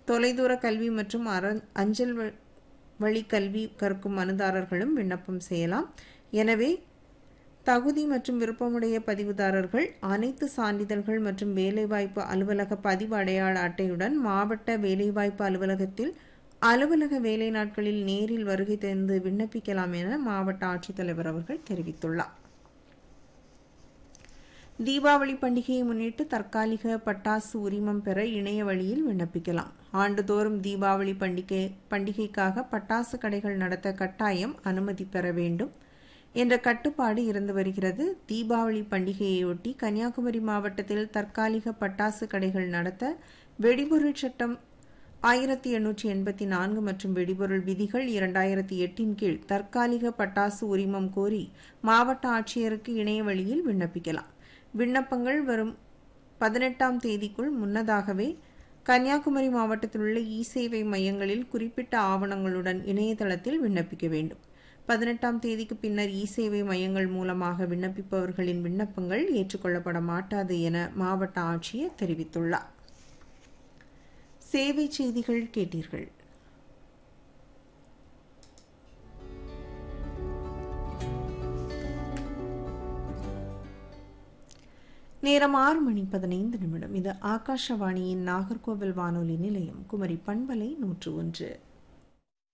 தொலைதூர கல்வி மற்றும் அர அஞ்சல் வ- வழி கல்வி கற்கும் மனுதாரர்களும் விண்ணப்பம் செய்யலாம் எனவே தகுதி மற்றும் விருப்பமுடைய பதிவுதாரர்கள் அனைத்து சான்றிதழ்கள் மற்றும் வேலைவாய்ப்பு அலுவலக பதிவு அடையாள அட்டையுடன் மாவட்ட வேலைவாய்ப்பு அலுவலகத்தில் அலுவலக வேலை நாட்களில் நேரில் வருகை தந்து விண்ணப்பிக்கலாம் என மாவட்ட ஆட்சித்தலைவர் அவர்கள் தெரிவித்துள்ளார் தீபாவளி பண்டிகையை முன்னிட்டு தற்காலிக பட்டாசு உரிமம் பெற இணைய வழியில் விண்ணப்பிக்கலாம் ஆண்டுதோறும் தீபாவளி பண்டிகை பண்டிகைக்காக பட்டாசு கடைகள் நடத்த கட்டாயம் அனுமதி பெற வேண்டும் என்ற கட்டுப்பாடு இருந்து வருகிறது தீபாவளி பண்டிகையையொட்டி கன்னியாகுமரி மாவட்டத்தில் தற்காலிக பட்டாசு கடைகள் நடத்த வெடிபொருள் சட்டம் ஆயிரத்தி எண்ணூற்றி எண்பத்தி நான்கு மற்றும் வெடிபொருள் விதிகள் இரண்டாயிரத்தி எட்டின் கீழ் தற்காலிக பட்டாசு உரிமம் கோரி மாவட்ட ஆட்சியருக்கு இணைய வழியில் விண்ணப்பிக்கலாம் விண்ணப்பங்கள் வரும் பதினெட்டாம் தேதிக்குள் முன்னதாகவே கன்னியாகுமரி மாவட்டத்தில் உள்ள இ சேவை மையங்களில் குறிப்பிட்ட ஆவணங்களுடன் இணையதளத்தில் விண்ணப்பிக்க வேண்டும் பதினெட்டாம் தேதிக்கு பின்னர் இ சேவை மையங்கள் மூலமாக விண்ணப்பிப்பவர்களின் விண்ணப்பங்கள் ஏற்றுக்கொள்ளப்பட மாட்டாது என மாவட்ட ஆட்சியர் தெரிவித்துள்ளார் சேவை செய்திகள் கேட்டீர்கள் நேரம் ஆறு மணி பதினைந்து நிமிடம் இது ஆகாஷவாணியின் நாகர்கோவில் வானொலி நிலையம் குமரி பண்பலை நூற்று ஒன்று